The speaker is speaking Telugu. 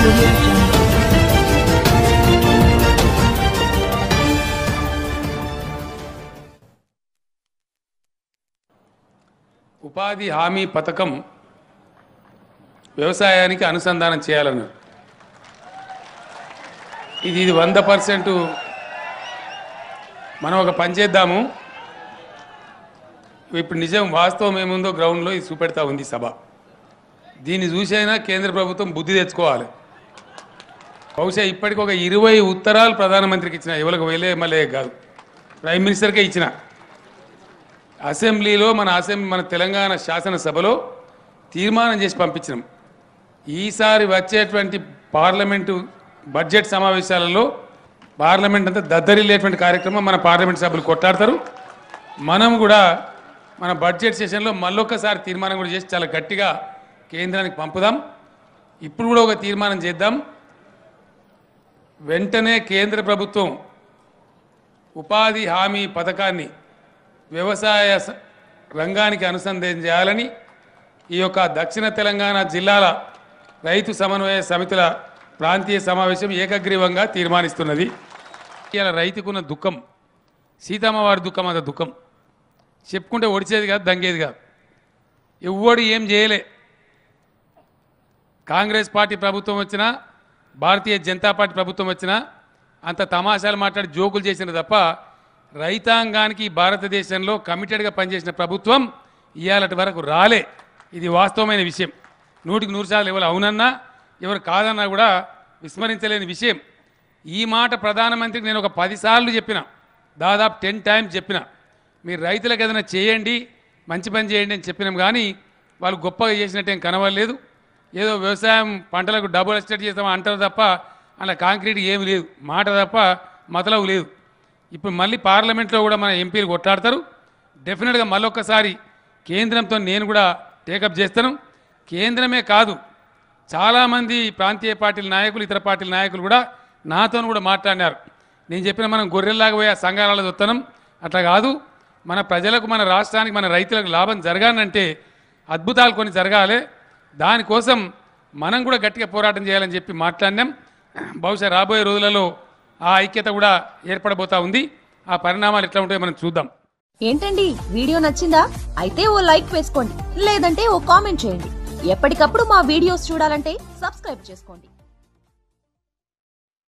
audio jungle. ఉపాధి హామీ పథకం వ్యవసాయానికి అనుసంధానం చేయాలన్నారు ఇది ఇది వంద పర్సెంట్ మనం ఒక పని చేద్దాము ఇప్పుడు నిజం వాస్తవం ఏముందో గ్రౌండ్లో ఇది చూపెడతా ఉంది సభ దీన్ని చూసైనా కేంద్ర ప్రభుత్వం బుద్ధి తెచ్చుకోవాలి బహుశా ఇప్పటికి ఒక ఇరవై ఉత్తరాలు ప్రధానమంత్రికి ఇచ్చిన ఎవరికి వెళ్ళే మళ్ళీ కాదు ప్రైమ్ మినిస్టర్కే ఇచ్చిన అసెంబ్లీలో మన అసెంబ్లీ మన తెలంగాణ శాసనసభలో తీర్మానం చేసి పంపించినాం ఈసారి వచ్చేటువంటి పార్లమెంటు బడ్జెట్ సమావేశాలలో పార్లమెంట్ అంతా దద్దరిల్లేటువంటి కార్యక్రమం మన పార్లమెంట్ సభ్యులు కొట్టాడతారు మనం కూడా మన బడ్జెట్ సెషన్లో మళ్ళొక్కసారి తీర్మానం కూడా చేసి చాలా గట్టిగా కేంద్రానికి పంపుదాం ఇప్పుడు కూడా ఒక తీర్మానం చేద్దాం వెంటనే కేంద్ర ప్రభుత్వం ఉపాధి హామీ పథకాన్ని వ్యవసాయ స- రంగానికి అనుసంధానం చేయాలని ఈ యొక్క దక్షిణ తెలంగాణ జిల్లాల రైతు సమన్వయ సమితుల ప్రాంతీయ సమావేశం ఏకగ్రీవంగా తీర్మానిస్తున్నది ఇలా రైతుకున్న దుఃఖం సీతమ్మ వారి దుఃఖం అంత దుఃఖం చెప్పుకుంటే ఒడిచేది కాదు దంగేది కాదు ఎవ్వడు ఏం చేయలే కాంగ్రెస్ పార్టీ ప్రభుత్వం వచ్చినా భారతీయ జనతా పార్టీ ప్రభుత్వం వచ్చినా అంత తమాషాలు మాట్లాడి జోకులు చేసిన తప్ప రైతాంగానికి ఈ భారతదేశంలో కమిటెడ్గా పనిచేసిన ప్రభుత్వం ఇవాళటి వరకు రాలే ఇది వాస్తవమైన విషయం నూటికి నూరు శాతం ఎవరు అవునన్నా ఎవరు కాదన్నా కూడా విస్మరించలేని విషయం ఈ మాట ప్రధానమంత్రికి నేను ఒక పదిసార్లు చెప్పిన దాదాపు టెన్ టైమ్స్ చెప్పిన మీరు రైతులకు ఏదైనా చేయండి మంచి పని చేయండి అని చెప్పినాం కానీ వాళ్ళు గొప్పగా చేసినట్టు ఏం కనవలేదు ఏదో వ్యవసాయం పంటలకు డబుల్ ఎస్టేట్ చేస్తాం అంటారు తప్ప అలా కాంక్రీట్ ఏమి లేదు మాట తప్ప మతలవు లేదు ఇప్పుడు మళ్ళీ పార్లమెంట్లో కూడా మన ఎంపీలు కొట్లాడతారు డెఫినెట్గా మళ్ళొక్కసారి కేంద్రంతో నేను కూడా టేకప్ చేస్తాను కేంద్రమే కాదు చాలామంది ప్రాంతీయ పార్టీల నాయకులు ఇతర పార్టీల నాయకులు కూడా నాతో కూడా మాట్లాడినారు నేను చెప్పిన మనం గొర్రెల్లాగా పోయి ఆ సంఘాలలో చూస్తున్నాం అట్లా కాదు మన ప్రజలకు మన రాష్ట్రానికి మన రైతులకు లాభం జరగాలంటే అద్భుతాలు కొన్ని జరగాలి దానికోసం మనం కూడా గట్టిగా పోరాటం చేయాలని చెప్పి మాట్లాడినాం బహుశా రాబోయే రోజులలో ఆ ఐక్యత కూడా ఏర్పడబోతా ఉంది ఆ పరిణామాలు ఎట్లా ఉంటాయో మనం చూద్దాం ఏంటండి వీడియో నచ్చిందా అయితే ఓ లైక్ వేసుకోండి లేదంటే ఓ కామెంట్ చేయండి ఎప్పటికప్పుడు మా వీడియోస్ చూడాలంటే సబ్స్క్రైబ్ చేసుకోండి